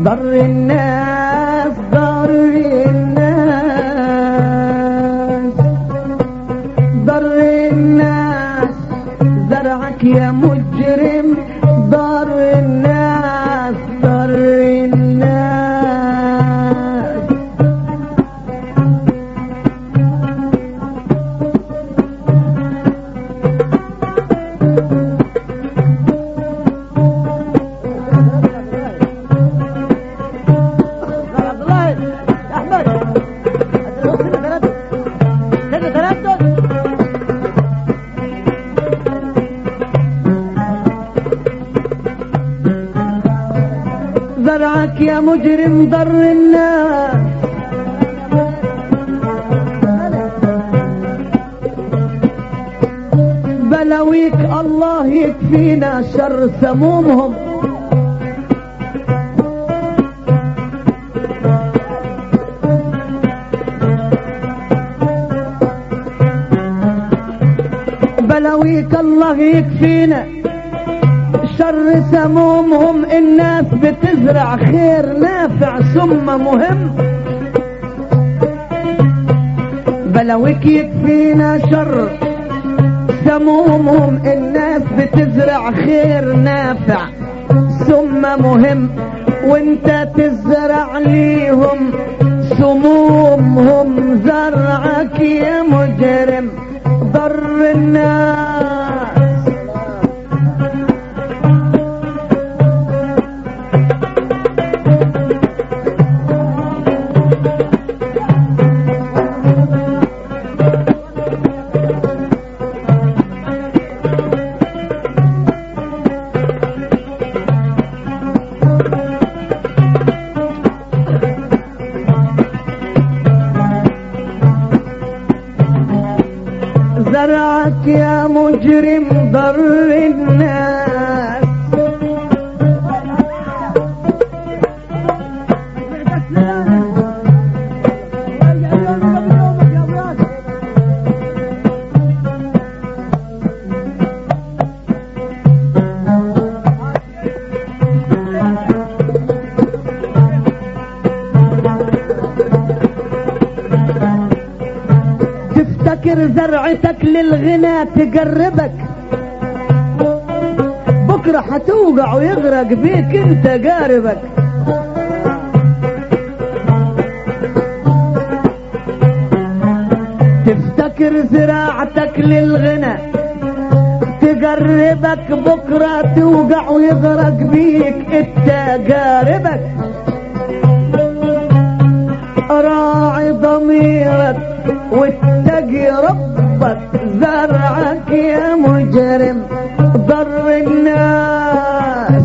ضر الناس ضر الناس ضر الناس زرعك يا مجرم ضر الناس ضر الناس عبد الله يا احمد سنة تردد زرعك يا مجرم ضر الناس بلاويك الله يكفينا شر سمومهم بلاويك الله يكفينا شر سمومهم الناس بتزرع خير نافع ثم مهم بلاويك يكفينا شر سمومهم الناس بتزرع خير نافع ثم مهم وانت تزرع ليهم سمومهم زرعك يا مجرم ضر الناس زرعك يا مجرم ضر الناس تفتكر زرعتك للغنى تقربك بكرة هتوقع ويغرق بيك انت قاربك تفتكر زراعتك للغنى تقربك بكرة توقع ويغرق بيك انت قاربك راعي ضميرك واتقي ربك زرعك يا مجرم ضر الناس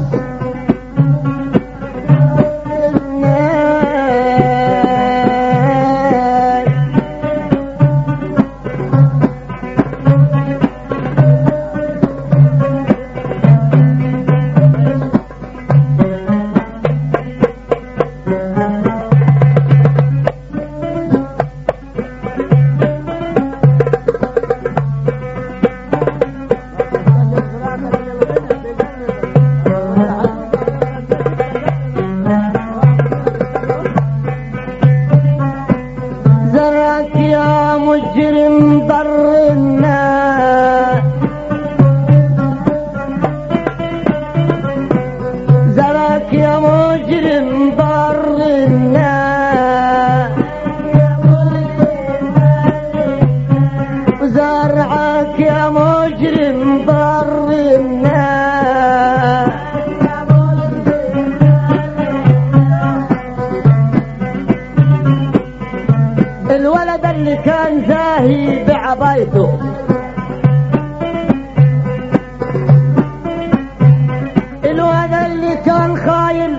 زرعك يا مجرم ضر الناس زرعك يا مجرم ضر الناس زرعك يا مجرم ضر الناس الولد اللي كان زاهي بعبايته الولد اللي كان خاين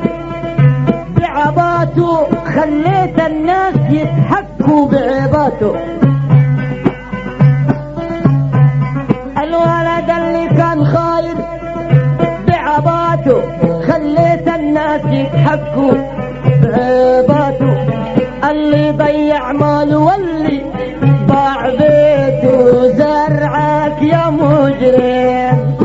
بعباته خليت الناس يتحكوا بعباته الولد اللي كان خاين بعباته خليت الناس يتحكوا بعباته اللي ضيع ماله واللي ضاع بيته زرعك يا مجرم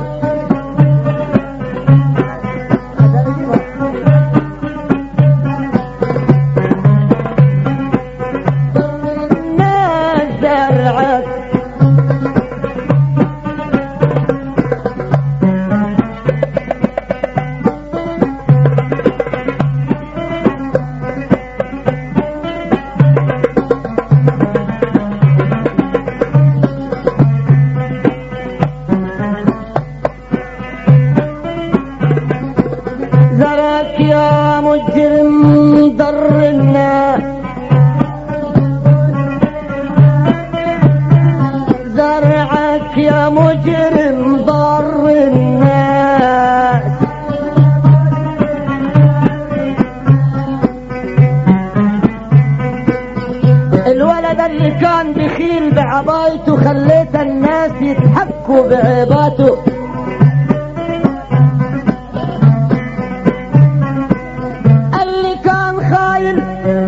ضر الناس زرعك يا مجرم ضر الناس الولد اللي كان بخيل بعبايته خليت الناس يتحكوا بعيباته اللي كان خاين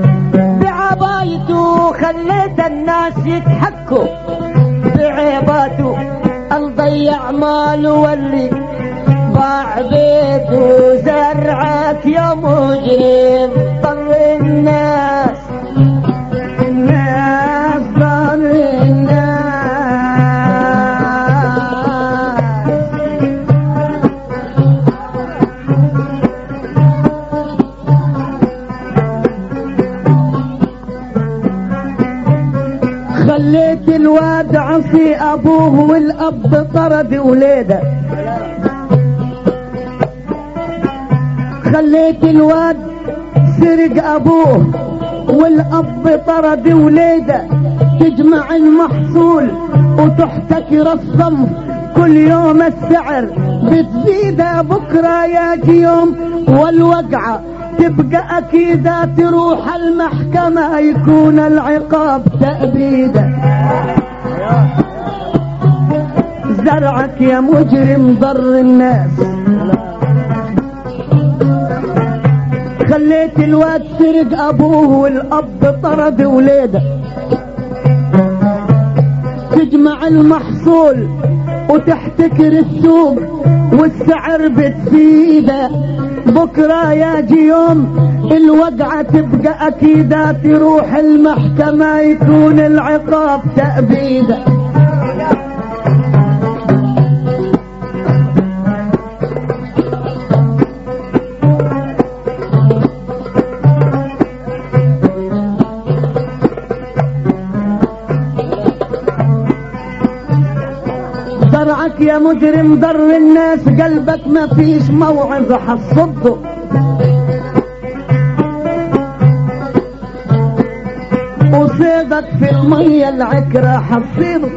بعبايته خليت الناس يتحكوا بعيباته الضيع ماله واللي باع بيته زرعك يا مجرم ضر الناس الناس ضر الناس خليت الواد عصي ابوه والاب طرد ولاده خليت الواد سرق ابوه والاب طرد ولاده تجمع المحصول وتحتكر الصنف كل يوم السعر بتزيد بكره ياجي يوم والوقعه تبقى اكيدة تروح المحكمة يكون العقاب تأبيدة زرعك يا مجرم ضر الناس خليت الواد سرق ابوه والاب طرد ولاده تجمع المحصول وتحتكر السوق والسعر بتزيده بكرة ياجي يوم الوقعة تبقى أكيدة تروح المحكمة يكون العقاب تأبيده زرعك يا مجرم ضر الناس قلبك ما فيش موعظة حصده وصيدك في المية العكرة حصيده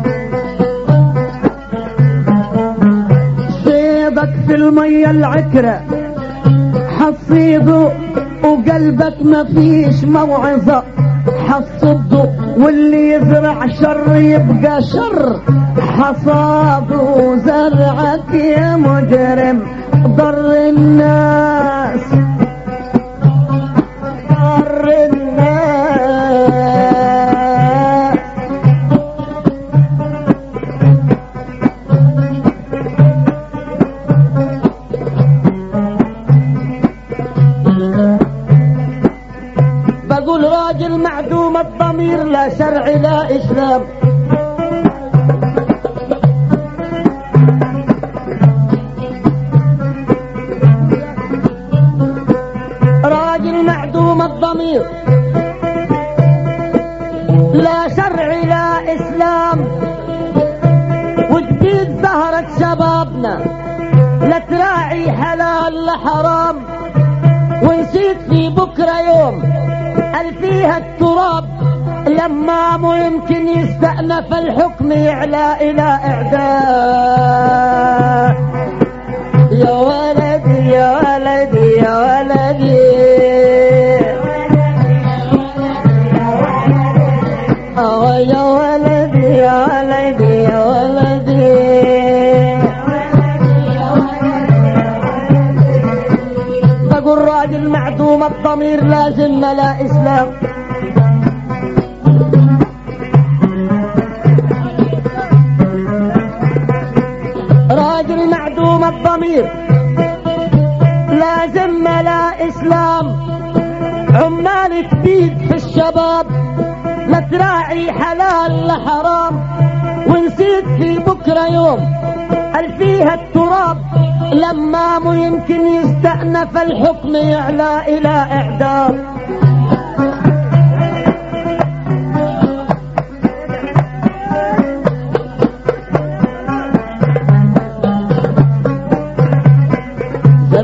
صيدك في المية العكرة حصيده وقلبك ما فيش موعظة حصده واللي يزرع شر يبقى شر حصاده زرعك يا مجرم ضر الناس ضر الناس بقول راجل معدوم الضمير لا شرع لا اسلام راجل معدوم الضمير لا شرع لا اسلام وجديد زهرة شبابنا لا تراعي حلال لا حرام ونسيت في بكرة يوم قال فيها التراب لما مو يمكن يستأنف الحكم يعلى إلى إعدام يا ولدي يا ولدي يا ولدي آه يا ولدي يا ولدي يا ولدي بقول راجل معدوم الضمير لازم لا اسلام راجل معدوم الضمير لازم لا اسلام عمال تبيد في الشباب لا تراعي حلال لا حرام ونسيت في بكره يوم قال فيها التراب لما مو يمكن يستأنف الحكم يعلى إلى إعدام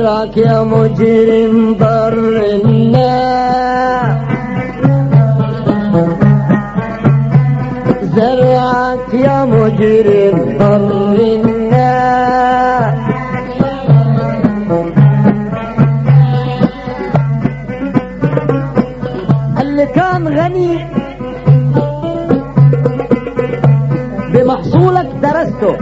زرعك يا مجرم ضر الناس زرعك يا مجرم ضر الناس اللي كان غني بمحصولك درسته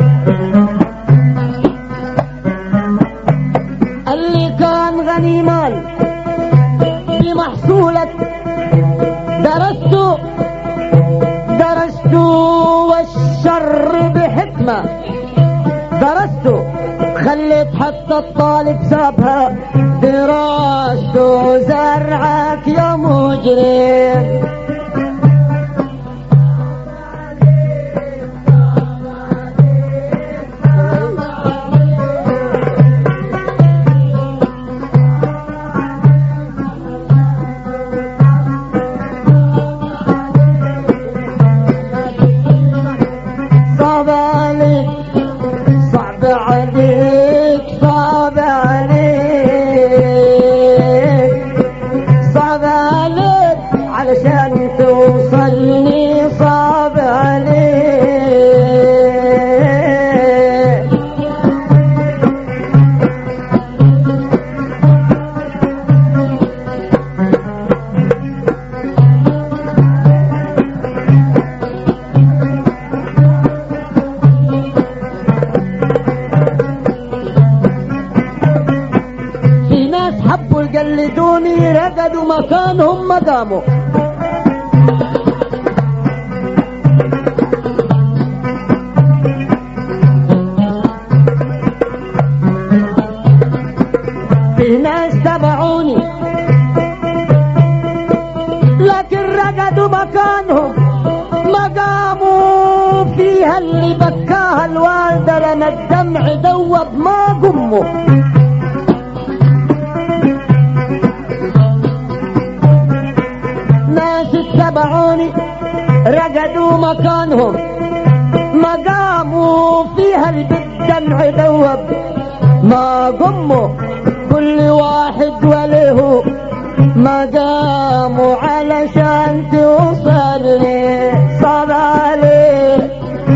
اللي كان غني مال بمحصولك درسته درسته والشر بحكمة درسته خليت حتى الطالب سابها دراسته زرعك يا مجرم صعب عليك صعب عليك صعب عليك صعب عليك علشان توصلني صعب عليك في ناس حبوا يقلدوني رقدوا مكانهم ما قاموا في ناس تبعوني لكن رقدوا مكانهم ما قاموا فيها اللي بكاها الوالدة لما الدمع دوب ما قموا ناس اتبعوني رقدوا مكانهم ما قاموا فيها اللي بالدمع دوب ما قموا كل واحد وله ما قاموا علشان توصل لي صار عليه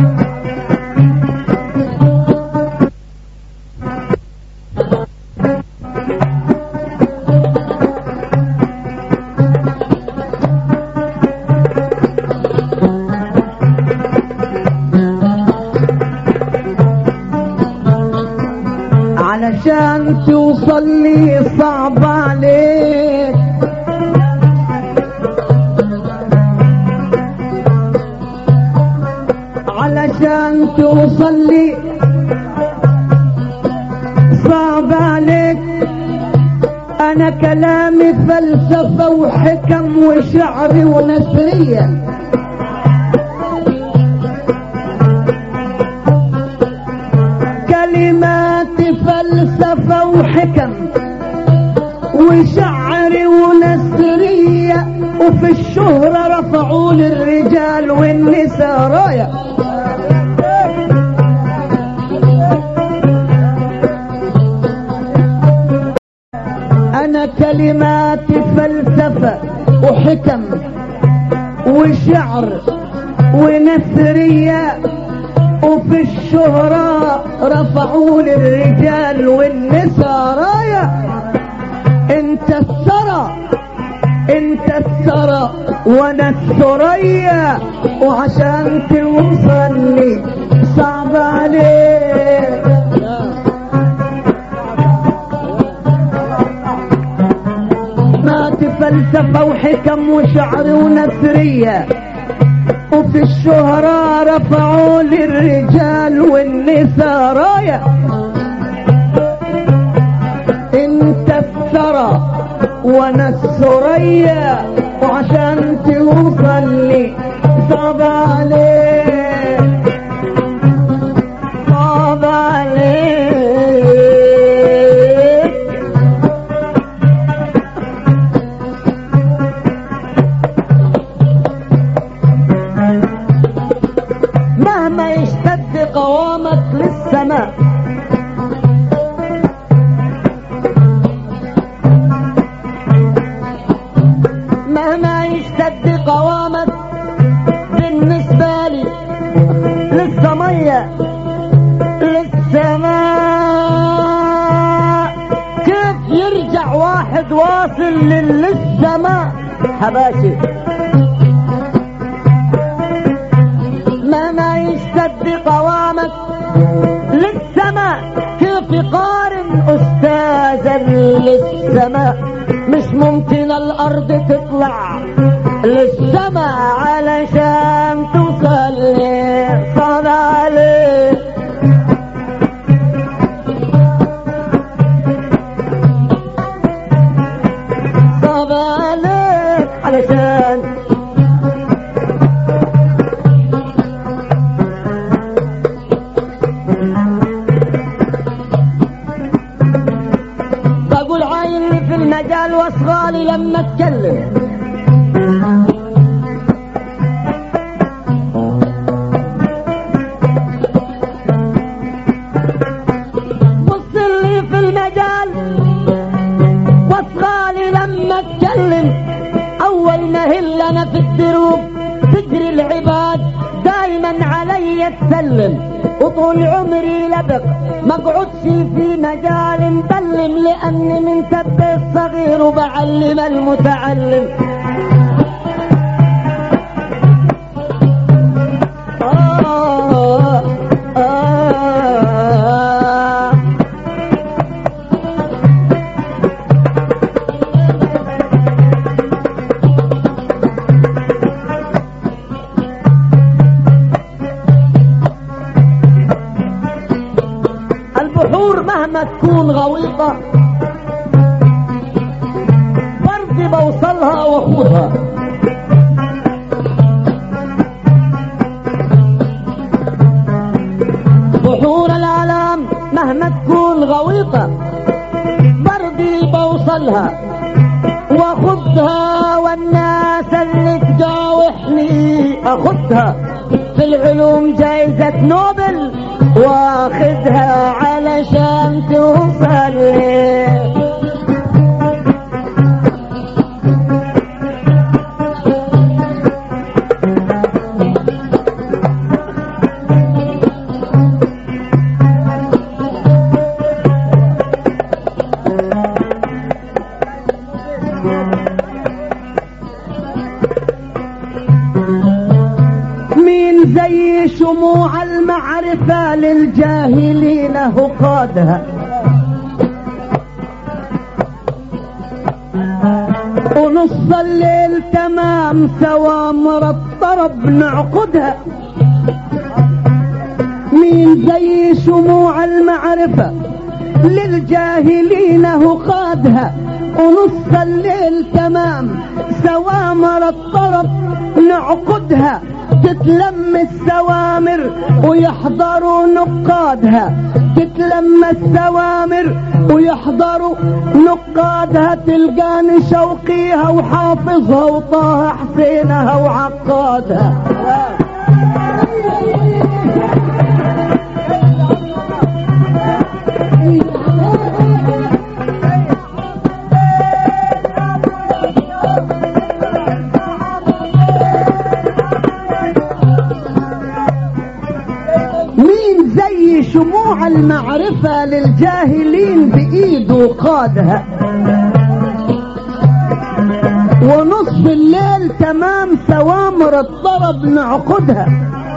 علشان توصل لي صعب عليك علشان توصل لي صعب عليك انا كلامي فلسفة وحكم وشعر ونثرية كلمات فلسفة وحكم وشعر ونثرية وفي الشهرة رفعوا للرجال والنساء راية انا كلمات فلسفة وحكم وشعر ونثرية وفي الشهرة رفعوا للرجال والنساء راية انت الثرى انت الثرى وانا الثريا وعشان توصل لي صعب عليك مات فلسفة وحكم وشعر ونثرية وفي الشهرة رفعوا للرجال والنساء راية انت الثرى وانا الثريا وعشان توصل لي صعب عليك صعب عليك مهما يشتد قوامك للسماء بعد واصل للسماء حباشي مهما يشتد قوامك للسماء كيف يقارن استاذا للسماء مش ممكن الارض تطلع للسماء علشان توصل صار عليه صعب عليك علشان بقول عايني في المجال واصغالي لما اتكلم بص لي في المجال واصغالي لما اتكلم اول ما هل انا في الدروب تجري العباد دايما علي تسلم وطول عمري لبق ما اقعدش في مجال مبلم لاني من تب الصغير وبعلم المتعلم آه آه البحور مهما تكون غويطة برضي بوصلها واخوضها بحور العالم مهما تكون غويطة برضي بوصلها واخدها والناس اللي تجاوحني اخدها في العلوم جايزة نوبل واخدها علشان توصل لي مين زي شموع المعرفة للجاهلين هو قادها ونص الليل تمام سوامر الطرب نعقدها مين زي شموع المعرفة للجاهلين هو قادها ونص الليل تمام سوامر الطرب نعقدها تتلم السوامر ويحضروا نقادها تتلم السوامر ويحضروا نقادها تلقاني شوقيها وحافظها وطه حسينها وعقادها مين زي شموع المعرفة للجاهلين بإيده قادها ونصف الليل تمام سوامر الطرب نعقدها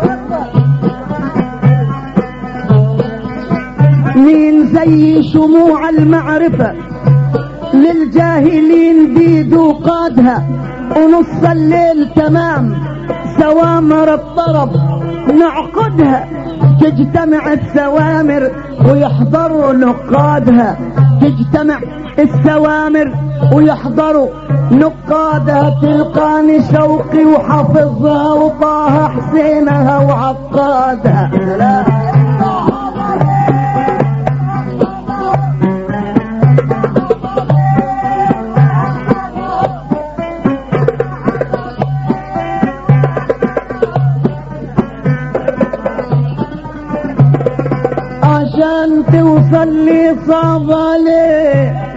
مين زي شموع المعرفة للجاهلين بيدو قادها ونص الليل تمام سوامر الطرب نعقدها تجتمع السوامر ويحضروا نقادها تجتمع السوامر ويحضروا نقادها تلقاني شوقي وحافظها وطه حسينها وعقادها عشان توصل لي صعب عليه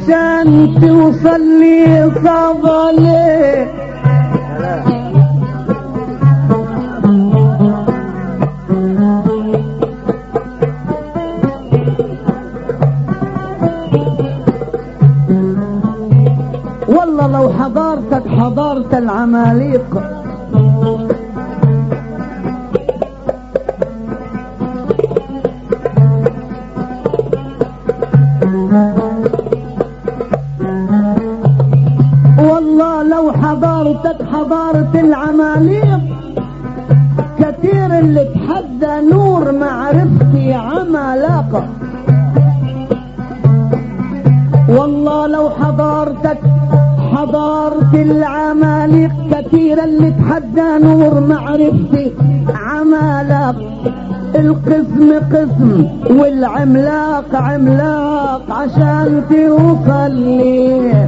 علشان توصل لي صعب عليك والله لو حضرتك حضرت العماليق والله لو حضرتك حضرت العماليق كتير اللي تحدى نور معرفتي عملاقه والله لو حضرتك حضرت العماليق كثيرا اللي تحدى نور معرفتي عمالق القسم قسم والعملاق عملاق عشان توصل لي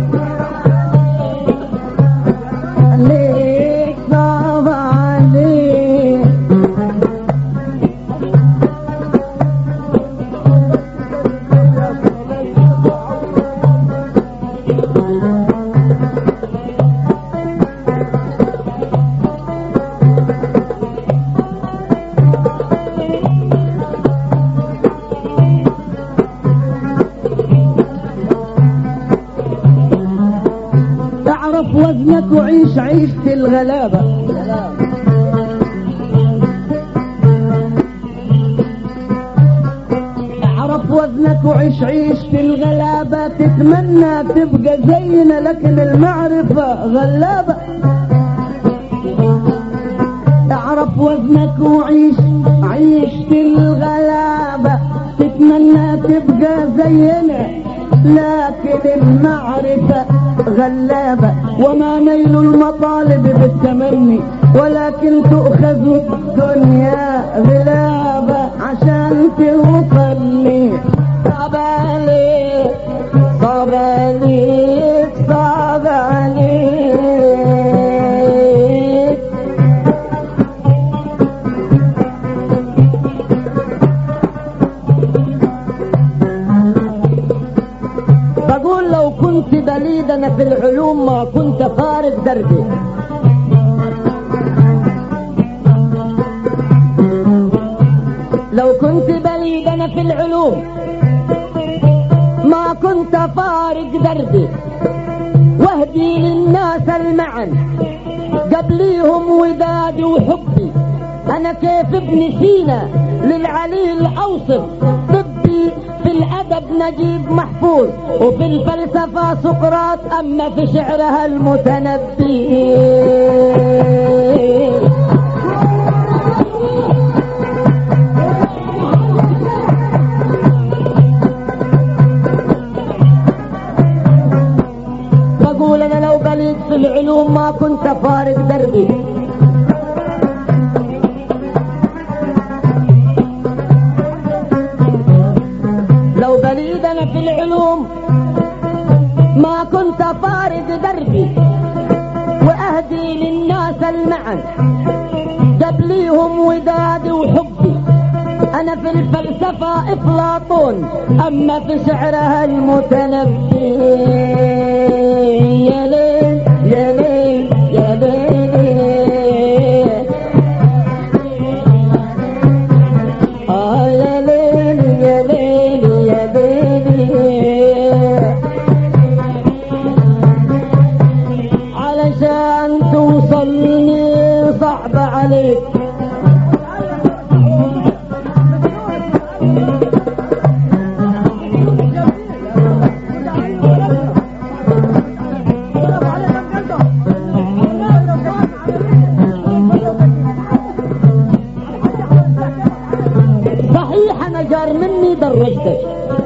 ليك صعب عليك اعرف وزنك وعيش عيشة الغلابة اعرف وزنك وعيش عيشة الغلابة تتمنى تبقى زينا لكن المعرفة غلابة اعرف وزنك وعيش عيشة الغلابة تتمنى تبقى زينا لكن المعرفة غلابة وما نيل المطالب بالتمني ولكن تؤخذ الدنيا غلابة عشان توصل لي صعب عليك صعب عليك صعب عليك بقول لو كنت بليد انا في العلوم ما كنت فارق دربي لو كنت بليد انا في العلوم ما كنت فارق دربي واهدي للناس المعن قبليهم ودادي وحبي انا كيف ابن سينا للعليل اوصف طبي في الادب نجيب محفوظ وفي الفلسفه سقراط اما في شعرها المتنبي بقول انا لو بليد في العلوم ما كنت فارق دربي لو بليد انا في العلوم ما كنت فارق دربي واهدي للناس المعن قبليهم ودادي وحبي انا في الفلسفة افلاطون اما في شعرها المتنبي يا ليل يا ليل يا ليل آه يا ليل يا ليل يا ليل علشان توصلني صعب عليك صحيح انا جار مني درجتك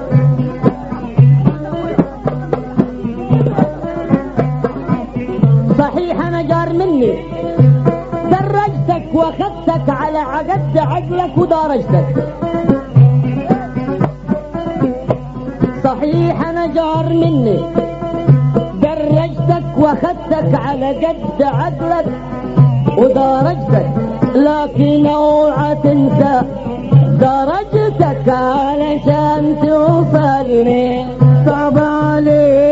صحيح انا جار مني درجتك واخذتك على عقد عقلك ودارجتك صحيح انا جار مني درجتك واخذتك على قد عقلك ودارجتك لكن اوعى تنسى درجتك علشان توصلني صعب عليك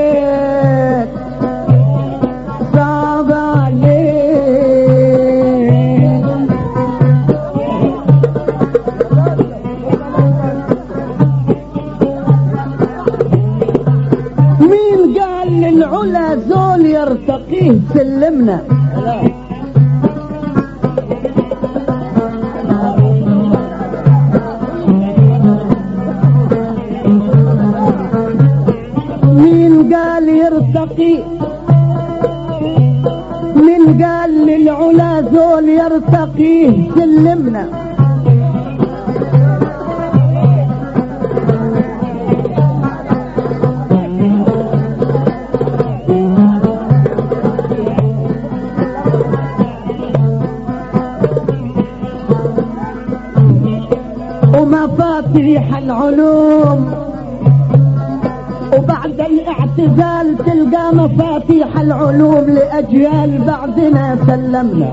يرتقيه سلمنا مين قال يرتقي من قال للعلا زول يرتقيه سلمنا ومفاتيح العلوم وبعد الاعتزال تلقى مفاتيح العلوم لأجيال بعدنا سلمنا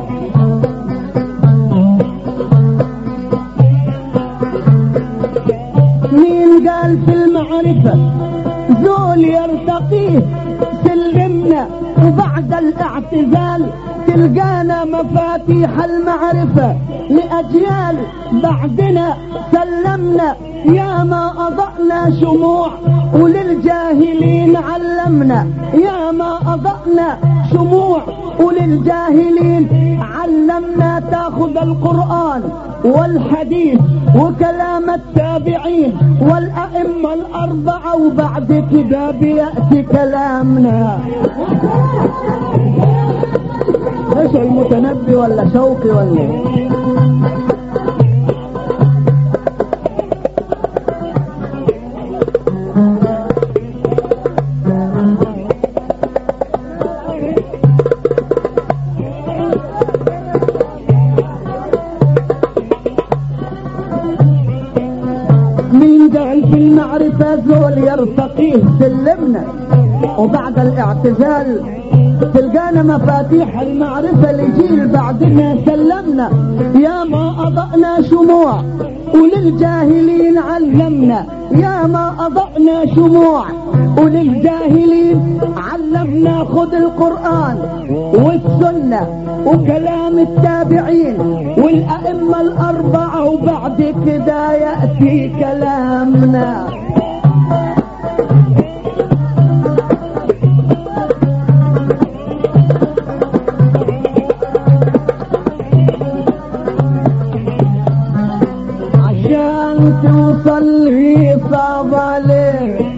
مين قال في المعرفة زول يرتقيه سلمنا وبعد الاعتزال تلقانا مفاتيح المعرفة لأجيال بعدنا سلمنا يا ما أضأنا شموع وللجاهلين علمنا يا ما أضأنا شموع وللجاهلين علمنا تاخذ القرآن والحديث وكلام التابعين والأئمة الأربعة وبعد كده بيأتي كلامنا ايش المتنبي ولا شوقي ولا إيه؟ مين قال في المعرفة زول يرتقيه سلمنا وبعد الاعتزال تلقانا مفاتيح المعرفة لجيل بعدنا سلمنا يا ما أضأنا شموع وللجاهلين علمنا يا ما أضأنا شموع وللجاهلين علمنا خذ القرآن والسنة وكلام التابعين والأئمة الأربعة وبعد كده يأتي كلامنا عشان توصل لي صعب عليك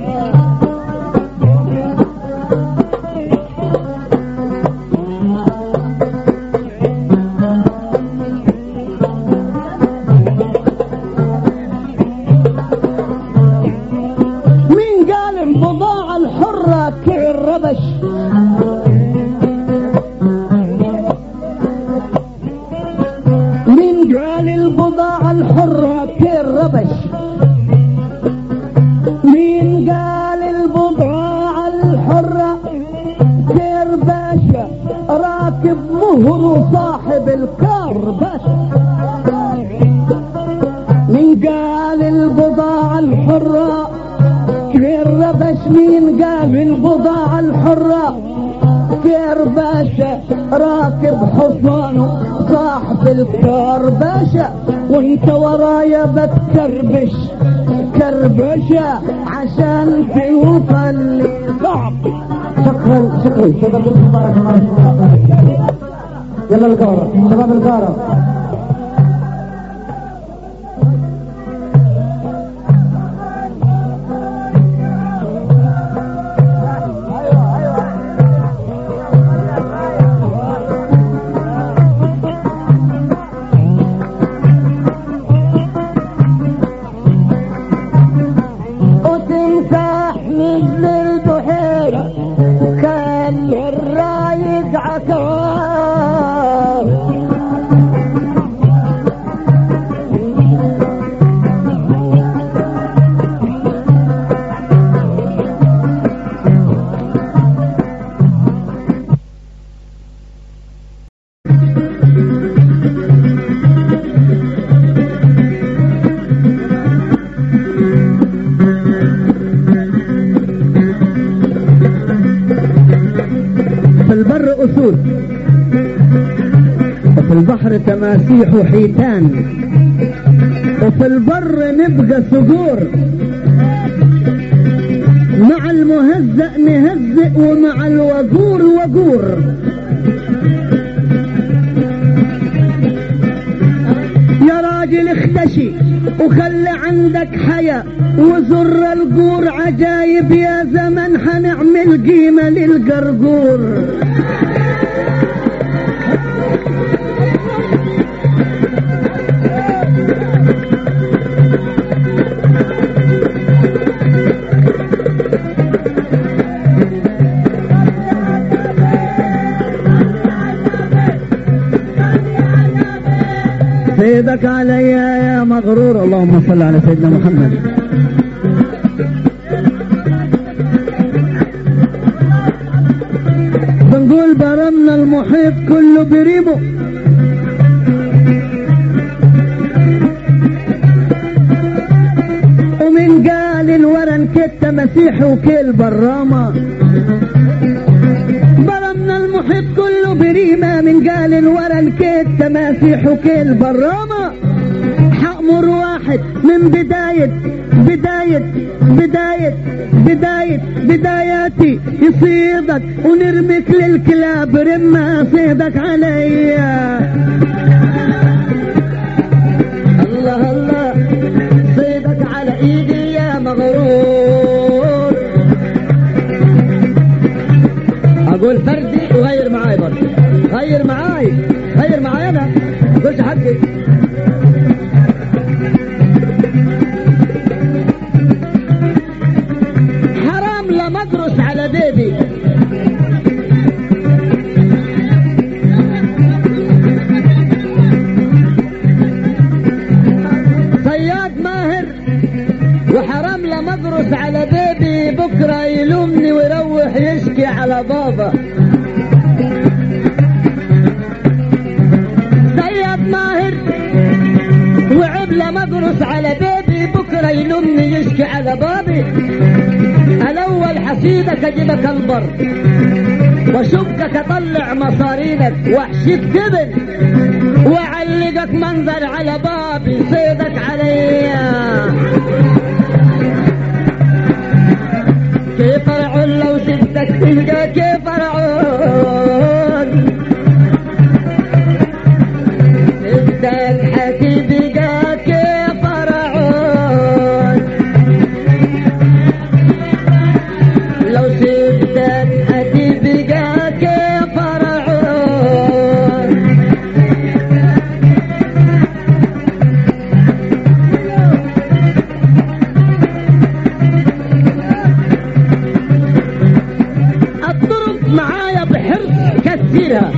مين قال البضاعة الحرة كالربش مين قال البضاعة الحرة كالربش مين قال البضاعة الحرة كير باشا راكب مهر صاحب الكار باشا مين قال البضاعة الحرة كير ربش مين قال البضاعة الحرة كير باشا راكب حصانه صاحب الكار باشا وانت ورايا بتكربش كربشة عشان توصل لي صعب شكرا شكرا شباب القارة يلا القارة شباب القارة وتمسح مثل البحيرة كان الرايق عكار في البر أسود وفي البحر تماسيح وحيتان وفي البر نبقى صقور مع المهزأ نهزئ ومع الوقور وقور يا راجل اختشي وخلي عندك حياء وزر القور عجايب يا زمن حنعمل قيمة للقرقور سيدك علي يا مغرور اللهم صل على سيدنا محمد بنقول برمنا المحيط كله بريمه ومن قال الورن كت مسيح وكيل برامة برمنا المحيط كله بريمة من قال الورن كت مسيح وكيل برامة حأمر واحد من بداية بداية بداية بداية بداياتي يصيدك ونرميك للكلاب رمى صيدك عليا الله الله صيدك على ايدي يا مغرور اقول فردي وغير معاي برضه غير معاي غير معاي انا قلت حقي حرام لما ادرس على بيبي صياد ماهر وحرام لما ادرس على بيبي بكره يلومني ويروح يشكي على بابا صياد ماهر وعب لما ادرس على بيبي بكره يلومني يشكي على بابي الاول حسيدك اجيبك البر واشكك اطلع مصارينك واحشيك جبن واعلقك منظر على بابي صيدك عليا كيف فرعون لو سبتك تلقى كيف فرعون سبتك حتبقى كيف فرعون لو سبتك حتبقى كيف فرعون الطرق معايا بحرص كثيرها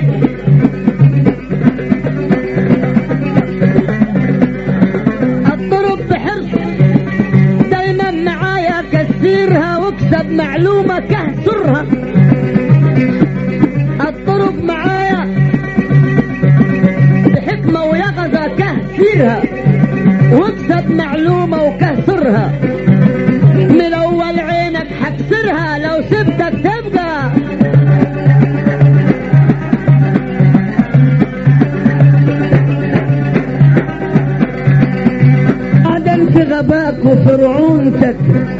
الطرق بحرص دايما معايا كثيرها واكسب معلومة كهسرها الطرق معايا بحكمة ويقظة كهسيرها واكسب معلومة وكهسرها من اول عينك حكسرها لو سبتك تبقى بعدين في غباك وفرعونتك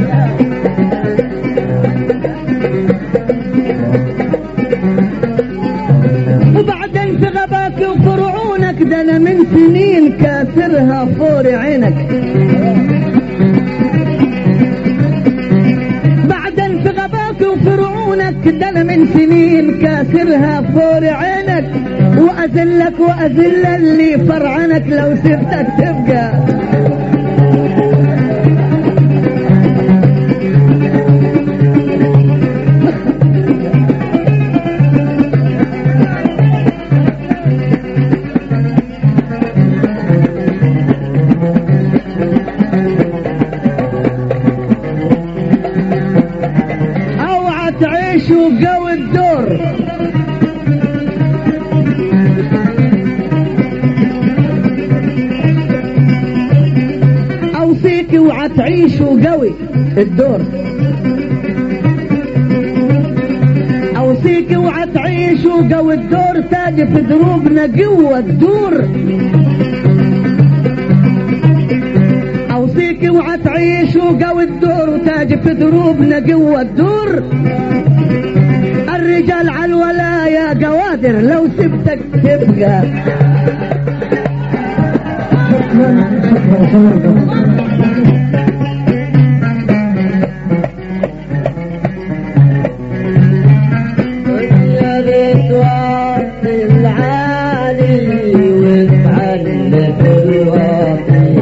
وبعدين في غباك وفرعونك ده انا من سنين كاسرها فور عينك بعدين في غباك وفرعونك ده انا من سنين كاسرها فور عينك واذلك واذل اللي فرعنك لو سبتك تبقى اوعى تعيش وقوي الدور اوصيك اوعى تعيش وقوي الدور اوصيك اوعى تعيش وقوي الدور تاج في دروبنا قوة الدور اوصيك طريقي وعتعيش وقوي الدور وتاج في دروبنا قوة الدور الرجال على الولايا قوادر لو سبتك تبقى يا بيت وقت العالي وتعلى في الواطي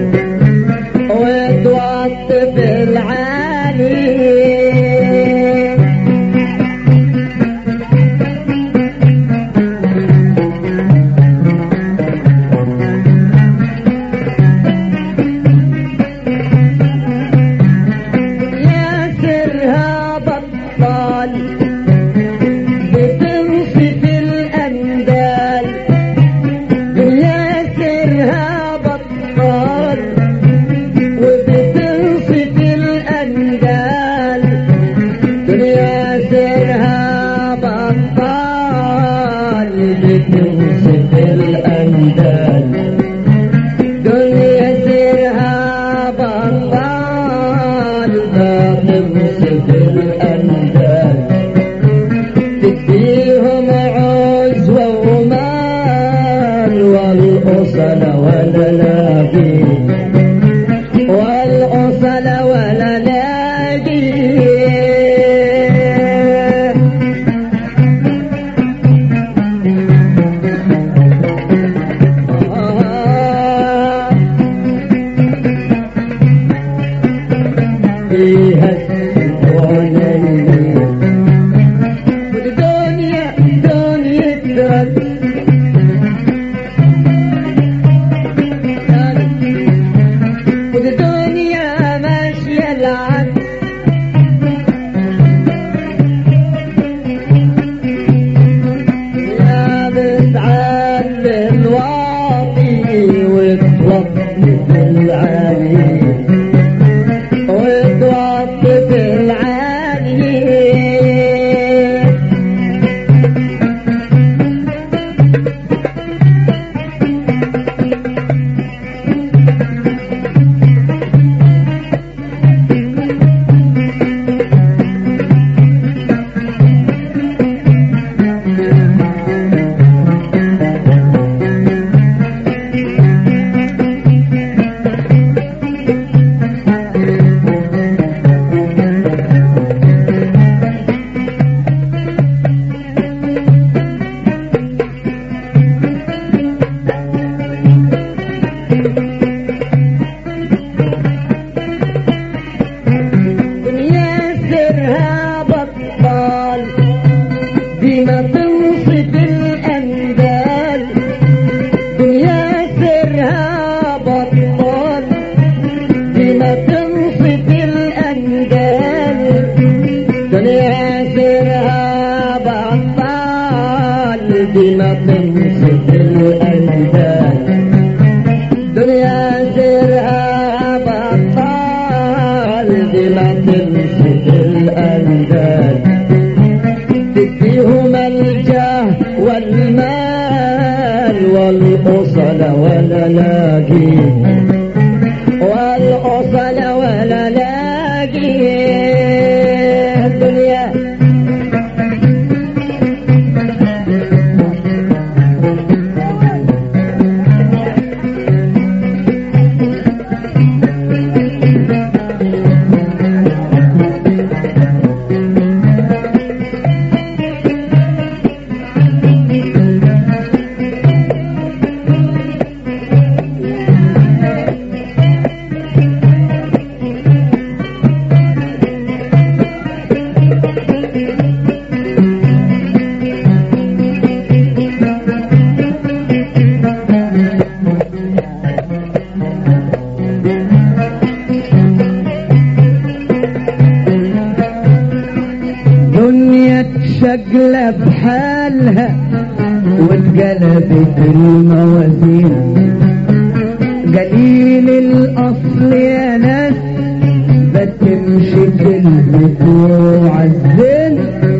وتوقف العالي ياسرها بطال بتنصف الأندال ياسرها بطال وبتنصف الأندال ياسرها بطال بتنصف الأندال دنيا سرها بطال بتنصف الأندال تديهم عزوة ومال والأصل ولا لاقي والأصل ولا لاقي آه فيها السكون الليل والدنيا دنيا ترد والدنيا ماشية العد يا بتعلم الواطي وتوقف العالي وتوقف العالي دنيا سرها بطال بما تنصف الأندال دنيا سرها بطال بما تنصف الأندال دنيا سرها بطال بما تنصف الأندال دنيا سرها بطال بما تمسك الأندال تكفيهم الجاه والمال والأصل ولا لاقي والأصل ولا لاقي الدنيا دنيا تشقلة بحالها واتقلبت الموازين قليل الأصل يا ناس بتمشي كلمة وعزين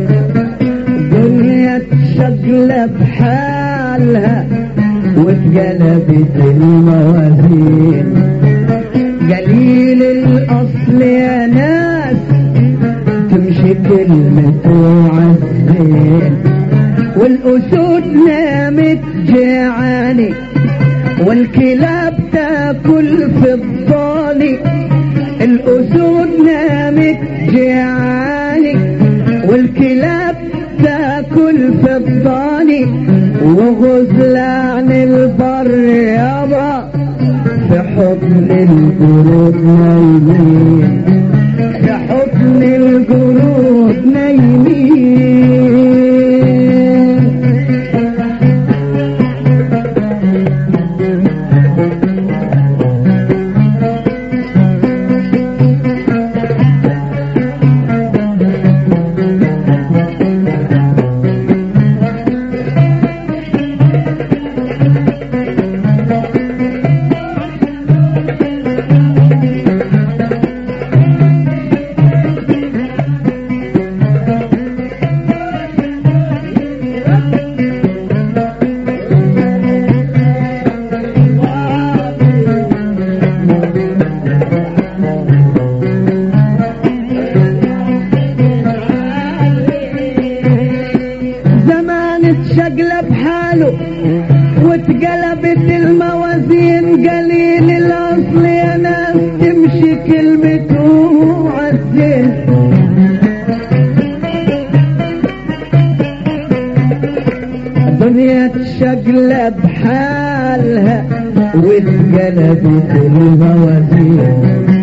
دنيا تشقلة بحالها واتقلبت الموازين قليل قليل الأصل يا ناس تمشي كلمة وعزين والأسود نامت جيعاني والكلاب تاكل في الضالي الأسود نامت جيعاني والكلاب تاكل في الضالي وغزلان البر يابا في حضن القرود نايمين في حضن القرود نايمين زمان اتشقلب حاله واتقلبت الموازين قليل الاصل يا ناس تمشي كلمته عالزين دنيا تشقلب حالها واتقلبت الموازين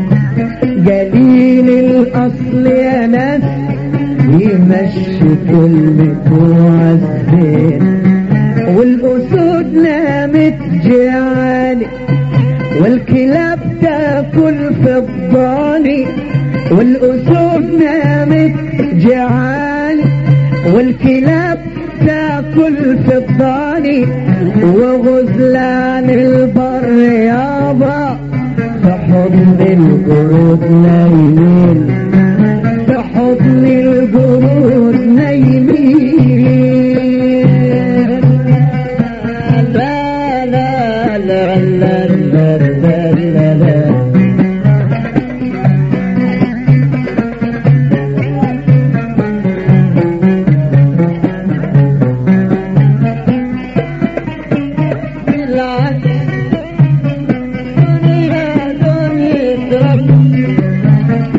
قليل الاصل يا ناس يمشي كلمته عالزين والاسود نامت جيعاني والكلاب تاكل في الضاني والاسود نامت جيعاني والكلاب تاكل في الضاني وغزلان البر يابا في حضن القرود نايمين في حضن القرود نايمين لا لا لا لا لا لا لا لا بالعكس دنيا دنيا رب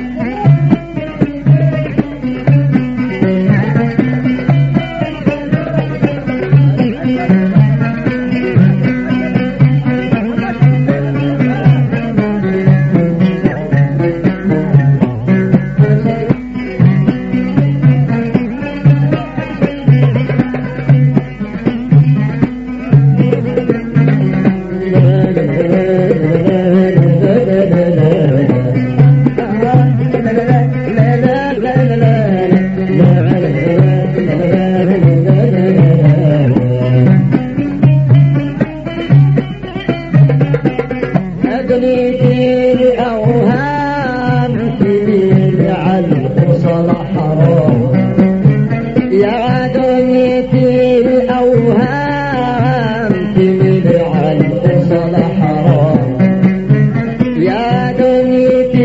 أدري الأوهام تبين على صلاح حرام يا دنيتي الأوهام تبين على صلاح حرام يا دنيتي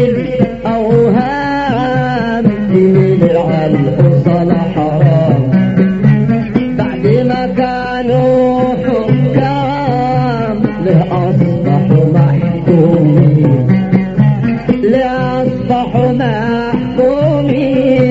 الأوهام تبين على صلاح حرام بعد ما كانوا حكام لأصبحوا محكومين لأصبحوا محكومين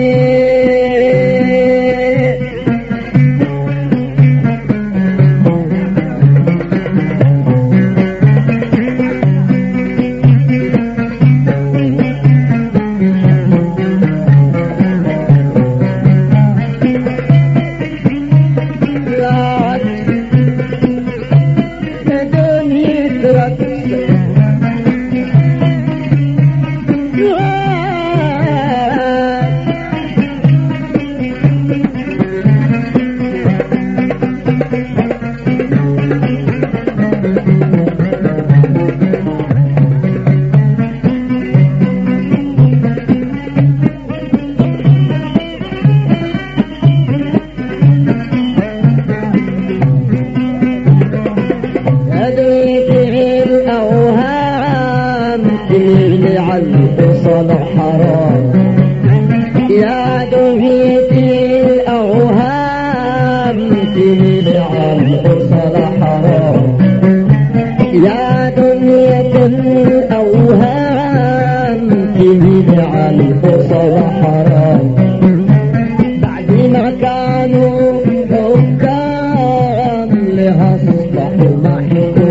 تميل على الفصل حرام يا دنيتي الأوهام تميل على الفصل حرام يا دنيا الأوهام تميل على الفصل حرام بعد ما كانوا حكام لها اصبحوا محكوم